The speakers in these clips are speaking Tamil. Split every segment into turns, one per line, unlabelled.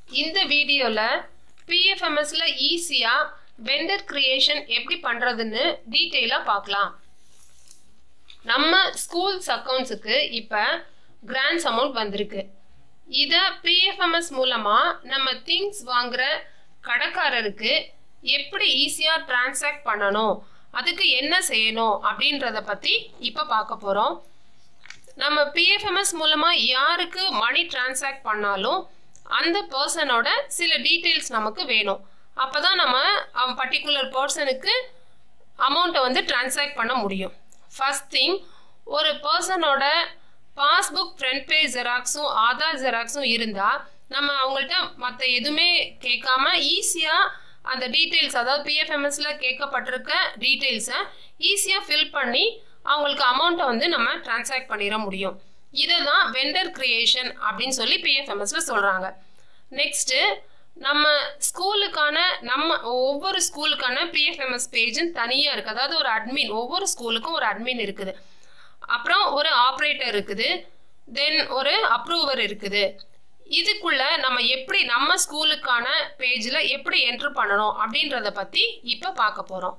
இந்த வீடியோவில் பிஎஃப்எம்எஸ்ல ஈஸியாக வெண்டர் கிரியேஷன் எப்படி பண்ணுறதுன்னு டீட்டெயிலாக பார்க்கலாம் நம்ம ஸ்கூல்ஸ் அக்கௌண்ட்ஸுக்கு இப்போ கிராண்ட்ஸ் அமௌண்ட் வந்திருக்கு இதை பிஎஃப்எம்எஸ் மூலமாக நம்ம திங்ஸ் வாங்குற கடைக்காரருக்கு எப்படி ஈஸியாக டிரான்சாக்ட் பண்ணணும் அதுக்கு என்ன செய்யணும் அப்படின்றத பற்றி இப்போ பார்க்க போகிறோம் நம்ம பிஎஃப்எம்எஸ் மூலமாக யாருக்கு மணி டிரான்சாக்ட் பண்ணாலும் அந்த பர்சனோட சில டீட்டெயில்ஸ் நமக்கு வேணும் அப்போ தான் நம்ம பர்டிகுலர் பர்சனுக்கு அமௌண்ட்டை வந்து டிரான்சாக்ட் பண்ண முடியும் ஃபஸ்ட் திங் ஒரு பர்சனோட பாஸ்புக் ஃப்ரண்ட் பேஜ் ஜெராக்ஸும் ஆதார் ஜெராக்ஸும் இருந்தால் நம்ம அவங்கள்ட்ட மற்ற எதுவுமே கேட்காம ஈஸியாக அந்த டீட்டெயில்ஸ் அதாவது பிஎஃப்எம்எஸ்ல கேட்கப்பட்டிருக்க டீட்டெயில்ஸை ஈஸியாக ஃபில் பண்ணி அவங்களுக்கு அமௌண்ட்டை வந்து நம்ம டிரான்சாக்ட் பண்ணிட முடியும் இதை தான் வெண்டர் கிரியேஷன் அப்படின்னு சொல்லி பிஎஃப்எம்எஸ்ல சொல்கிறாங்க நெக்ஸ்ட்டு நம்ம ஸ்கூலுக்கான நம்ம ஒவ்வொரு ஸ்கூலுக்கான பிஎஃப்எம்எஸ் பேஜுன்னு தனியாக இருக்குது அதாவது ஒரு அட்மின் ஒவ்வொரு ஸ்கூலுக்கும் ஒரு அட்மின் இருக்குது அப்புறம் ஒரு ஆப்ரேட்டர் இருக்குது தென் ஒரு அப்ரூவர் இருக்குது இதுக்குள்ள நம்ம எப்படி நம்ம ஸ்கூலுக்கான பேஜில் எப்படி என்ட்ரு பண்ணணும் அப்படின்றத பற்றி இப்போ பார்க்க போகிறோம்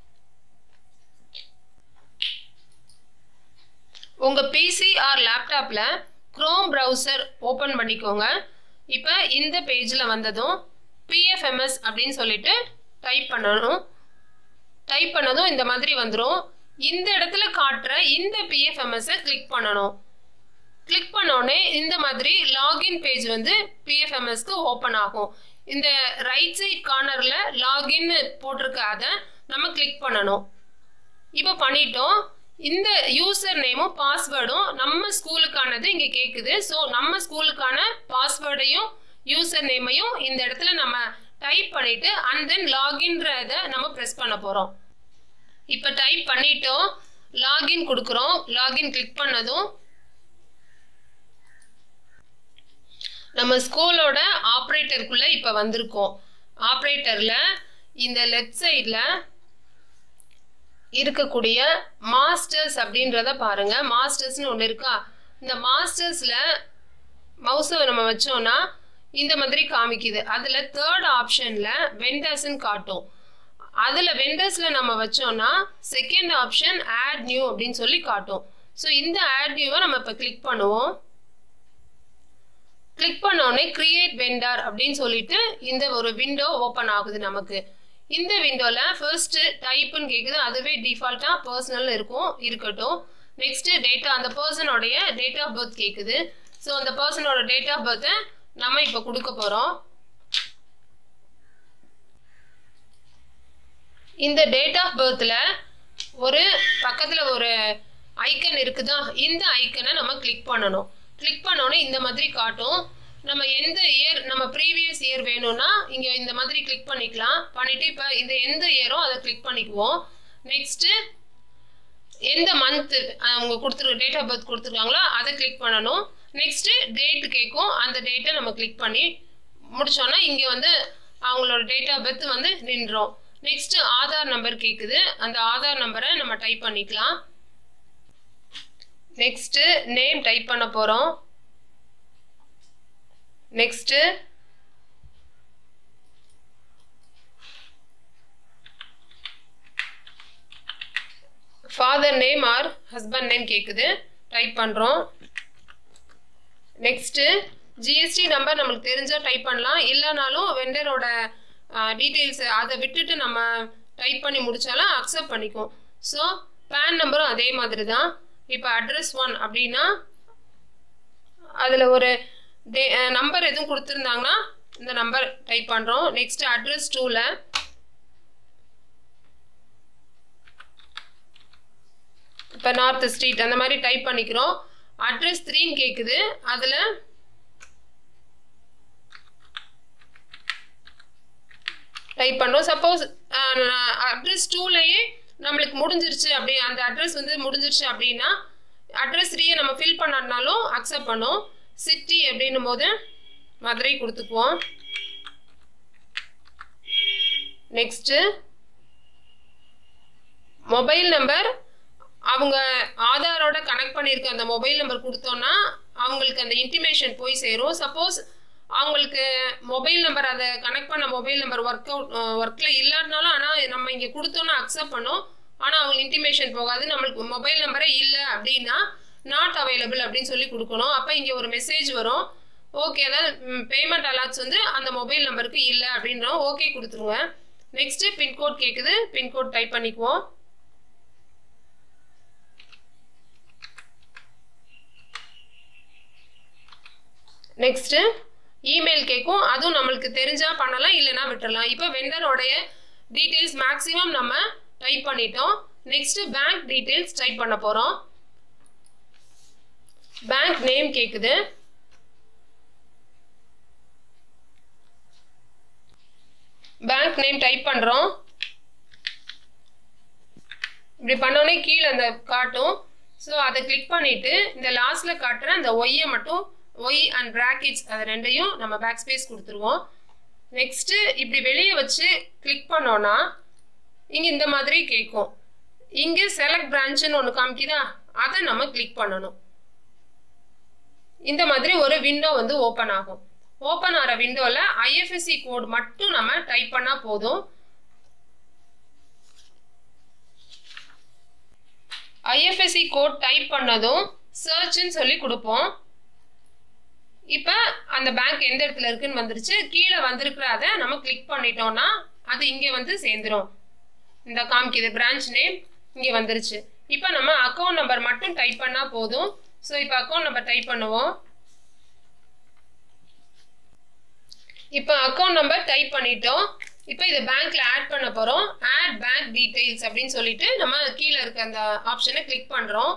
உங்கள் பிசி ஆர் லேப்டாப்பில் க்ரோம் ப்ரௌசர் ஓப்பன் பண்ணிக்கோங்க இப்போ இந்த பேஜில் வந்ததும் பிஎஃப்எம்எஸ் அப்படின்னு சொல்லிட்டு டைப் பண்ணணும் டைப் பண்ணதும் இந்த மாதிரி வந்துடும் இந்த இடத்துல காட்டுற இந்த பிஎஃப்எம்எஸ்ஸை கிளிக் பண்ணணும் கிளிக் பண்ணோடனே இந்த மாதிரி லாகின் பேஜ் வந்து பிஎஃப்எம்எஸ்க்கு ஓப்பன் ஆகும் இந்த ரைட் சைட் கார்னரில் லாகின் போட்டிருக்க அதை நம்ம கிளிக் பண்ணணும் இப்போ பண்ணிட்டோம் இந்த யூசர் நேமும் பாஸ்வேர்டும் நம்ம ஸ்கூலுக்கானது இங்கே கேட்குது ஸோ நம்ம ஸ்கூலுக்கான பாஸ்வேர்டையும் யூசர் நேமையும் இந்த இடத்துல நம்ம டைப் பண்ணிட்டு அண்ட் தென் லாகின்றத நம்ம ப்ரெஸ் பண்ண போகிறோம் இப்போ டைப் பண்ணிட்டோம் லாகின் கொடுக்குறோம் லாகின் கிளிக் பண்ணதும் நம்ம ஸ்கூலோட ஆப்ரேட்டருக்குள்ளே இப்போ வந்திருக்கோம் ஆப்ரேட்டரில் இந்த லெஃப்ட் சைடில் இருக்கக்கூடிய மாஸ்டர்ஸ் அப்படின்றத பாருங்க மாஸ்டர்ஸ்னு ஒன்று இருக்கா இந்த மாஸ்டர்ஸில் மவுஸை நம்ம வச்சோம்னா இந்த மாதிரி காமிக்குது அதில் தேர்ட் ஆப்ஷனில் வெண்டர்ஸ்ன்னு காட்டும் அதில் வெண்டர்ஸில் நம்ம வச்சோம்னா செகண்ட் ஆப்ஷன் ஆட் நியூ அப்படின்னு சொல்லி காட்டும் ஸோ இந்த ஆட் நியூவை நம்ம இப்போ கிளிக் பண்ணுவோம் கிளிக் பண்ணோடனே கிரியேட் வெண்டார் அப்படின்னு சொல்லிட்டு இந்த ஒரு விண்டோ ஓப்பன் ஆகுது நமக்கு இந்த விண்டோவில் ஃபர்ஸ்ட் டைப்புன்னு கேட்குது அதுவே டிஃபால்ட்டாக பர்சனல் இருக்கும் இருக்கட்டும் நெக்ஸ்ட் டேட்டா அந்த பர்சனோடைய டேட் ஆஃப் பர்த் கேட்குது ஸோ அந்த பர்சனோட டேட் ஆஃப் பர்த்தை நம்ம இப்போ கொடுக்க போகிறோம் இந்த டேட் ஆஃப் பர்த்தில் ஒரு பக்கத்தில் ஒரு ஐக்கன் இருக்குதா இந்த ஐக்கனை நம்ம கிளிக் பண்ணணும் கிளிக் பண்ணோன்னே இந்த மாதிரி காட்டும் நம்ம எந்த இயர் நம்ம ப்ரீவியஸ் இயர் வேணும்னா இங்கே இந்த மாதிரி கிளிக் பண்ணிக்கலாம் பண்ணிவிட்டு இப்போ இந்த எந்த இயரோ அதை கிளிக் பண்ணிக்குவோம் நெக்ஸ்ட்டு எந்த மந்த்து அவங்க கொடுத்துருக்க டேட் ஆஃப் பர்த் கொடுத்துருக்காங்களோ அதை கிளிக் பண்ணணும் நெக்ஸ்ட்டு டேட் கேட்கும் அந்த டேட்டை நம்ம கிளிக் பண்ணி முடிச்சோன்னா இங்கே வந்து அவங்களோட டேட் ஆஃப் பர்த் வந்து நின்றோம் நெக்ஸ்ட்டு ஆதார் நம்பர் கேட்குது அந்த ஆதார் நம்பரை நம்ம டைப் பண்ணிக்கலாம் நெக்ஸ்ட்டு நேம் டைப் பண்ண போகிறோம் next father name or husband name கேட்குது டைப் பண்ணுறோம் நெக்ஸ்ட்டு ஜிஎஸ்டி நம்பர் நம்மளுக்கு தெரிஞ்சால் டைப் பண்ணலாம் இல்லைனாலும் வெண்டரோட டீட்டெயில்ஸ் அதை விட்டுட்டு நம்ம டைப் பண்ணி முடித்தாலும் அக்செப்ட் பண்ணிக்கும் ஸோ பேன் நம்பரும் அதே மாதிரி தான் இப்போ அட்ரஸ் ஒன் அப்படின்னா அதில் ஒரு டே நம்பர் எதுவும் கொடுத்துருந்தாங்கன்னா இந்த நம்பர் டைப் பண்ணுறோம் நெக்ஸ்ட் அட்ரஸ் டூவில் இப்போ நார்த் ஸ்ட்ரீட் அந்த மாதிரி டைப் பண்ணிக்கிறோம் அட்ரஸ் த்ரீன்னு கேட்குது அதில் டைப் பண்ணுறோம் சப்போஸ் அட்ரஸ் டூலையே நம்மளுக்கு முடிஞ்சிருச்சு அப்படி அந்த அட்ரஸ் வந்து முடிஞ்சிருச்சு அப்படின்னா அட்ரஸ் த்ரீயை நம்ம ஃபில் பண்ணனாலும் அக்செப்ட் பண்ணோம் சிட்டி அப்படின்னும் போது மதுரை கொடுத்துக்குவோம் நெக்ஸ்ட்டு மொபைல் நம்பர் அவங்க ஆதாரோட கனெக்ட் பண்ணியிருக்க அந்த மொபைல் நம்பர் கொடுத்தோன்னா அவங்களுக்கு அந்த இன்டிமேஷன் போய் சேரும் சப்போஸ் அவங்களுக்கு மொபைல் நம்பர் அதை கனெக்ட் பண்ண மொபைல் நம்பர் ஒர்க் அவுட் ஒர்க்கில் இல்லாட்டினாலும் ஆனால் நம்ம இங்கே கொடுத்தோன்னா அக்செப்ட் பண்ணோம் ஆனால் அவங்க இன்டிமேஷன் போகாது நம்மளுக்கு மொபைல் நம்பரே இல்லை அப்படின்னா நாட் அவைலபிள் அப்படின்னு சொல்லி கொடுக்கணும் அப்போ இங்கே ஒரு மெசேஜ் வரும் ஓகே அதாவது பேமெண்ட் அலாட்ஸ் வந்து அந்த மொபைல் நம்பருக்கு இல்லை அப்படின்றோம் ஓகே கொடுத்துருங்க நெக்ஸ்ட்டு பின்கோட் கேட்குது பின்கோட் டைப் பண்ணிக்குவோம் நெக்ஸ்ட்டு இமெயில் கேட்கும் அதுவும் நம்மளுக்கு தெரிஞ்சால் பண்ணலாம் இல்லைனா விட்டுறலாம் இப்போ வெண்டரோடைய டீட்டெயில்ஸ் மேக்ஸிமம் நம்ம டைப் பண்ணிட்டோம் நெக்ஸ்ட்டு பேங்க் டீட்டெயில்ஸ் டைப் பண்ண போகிறோம் பேங்க் நேம் கேட்குது பேங்க் நேம் டைப் பண்ணுறோம் இப்படி பண்ணோடனே கீழே அந்த காட்டும் ஸோ அதை கிளிக் பண்ணிவிட்டு இந்த லாஸ்ட்டில் காட்டுற அந்த ஒய்யை மட்டும் ஒய் அண்ட் ப்ராக்கெட்ஸ் அது ரெண்டையும் நம்ம பேக் ஸ்பேஸ் கொடுத்துருவோம் நெக்ஸ்ட்டு இப்படி வெளியே வச்சு கிளிக் பண்ணோன்னா இங்கே இந்த மாதிரி கேட்கும் இங்கே செலக்ட் பிரான்ச்சுன்னு ஒன்று காமிக்குதா அதை நம்ம கிளிக் பண்ணணும் இந்த மாதிரி ஒரு விண்டோ வந்து ஓப்பன் ஆகும் ஓப்பன் ஆகிற விண்டோவில் ஐஎஃப்எஸ்சி கோட் மட்டும் நம்ம டைப் பண்ணால் போதும் ஐஎஃப்எஸ்சி கோட் டைப் பண்ணதும் சர்ச்னு சொல்லி கொடுப்போம் இப்போ அந்த பேங்க் எந்த இடத்துல இருக்குன்னு வந்துருச்சு கீழே வந்திருக்கிற அதை நம்ம கிளிக் பண்ணிட்டோம்னா அது இங்கே வந்து சேர்ந்துரும் இந்த காமிக்குது பிரான்ச் நேம் இங்கே வந்துருச்சு இப்போ நம்ம அக்கௌண்ட் நம்பர் மட்டும் டைப் பண்ணால் போதும் ஸோ இப்போ அக்கௌண்ட் நம்பர் டைப் பண்ணுவோம் இப்போ அக்கௌண்ட் நம்பர் டைப் பண்ணிட்டோம் இப்போ இதை பேங்க்ல ஆட் பண்ண போகிறோம் ஆட் பேங்க் டீடைல்ஸ் அப்படின்னு சொல்லிட்டு நம்ம கீழே இருக்க அந்த ஆப்ஷனை கிளிக் பண்ணுறோம்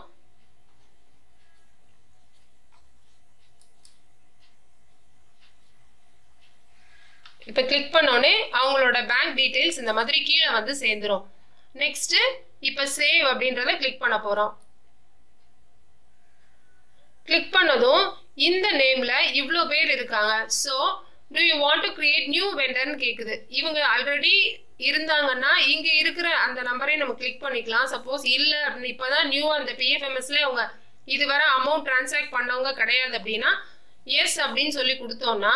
இப்போ கிளிக் பண்ணோடனே அவங்களோட பேங்க் டீட்டெயில்ஸ் இந்த மாதிரி கீழே வந்து சேர்ந்துரும் நெக்ஸ்ட்டு இப்போ சேவ் அப்படின்றத கிளிக் பண்ண போகிறோம் கிளிக் பண்ணதும் இந்த நேமில் இவ்வளோ பேர் இருக்காங்க so do you want to create new வெண்டர்னு கேட்குது இவங்க ஆல்ரெடி இருந்தாங்கன்னா இங்கே இருக்கிற அந்த நம்பரை நம்ம கிளிக் பண்ணிக்கலாம் சப்போஸ் இல்லை அப்படின்னு இப்போ தான் நியூ அந்த பிஎஃப்எம்எஸ்ல அவங்க இதுவரை அமௌண்ட் டிரான்சாக்ட் பண்ணவங்க கிடையாது அப்படின்னா எஸ் அப்படின்னு சொல்லி கொடுத்தோம்னா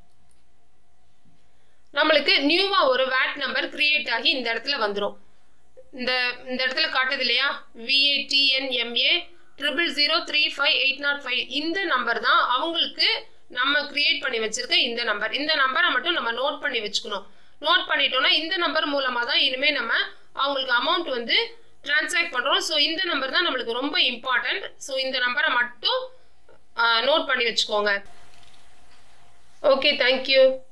நம்மளுக்கு நியூவாக ஒரு வேட் நம்பர் கிரியேட் ஆகி இந்த இடத்துல வந்துடும் இந்த இந்த இடத்துல காட்டுது இல்லையா V A T N M A triple zero three five eight nought five இந்த நம்பர் தான் அவங்களுக்கு நம்ம கிரியேட் பண்ணி வச்சிருக்க இந்த நம்பர் இந்த நம்பரை மட்டும் நம்ம நோட் பண்ணி வச்சுக்கணும் நோட் பண்ணிட்டோம்னா இந்த நம்பர் மூலமாக தான் இனிமேல் நம்ம அவங்களுக்கு அமௌண்ட் வந்து டிரான்சாக்ட் பண்ணுறோம் ஸோ இந்த நம்பர் தான் நம்மளுக்கு ரொம்ப இம்பார்ட்டன்ட் ஸோ இந்த நம்பரை மட்டும் நோட் பண்ணி வச்சுக்கோங்க ஓகே தேங்க்யூ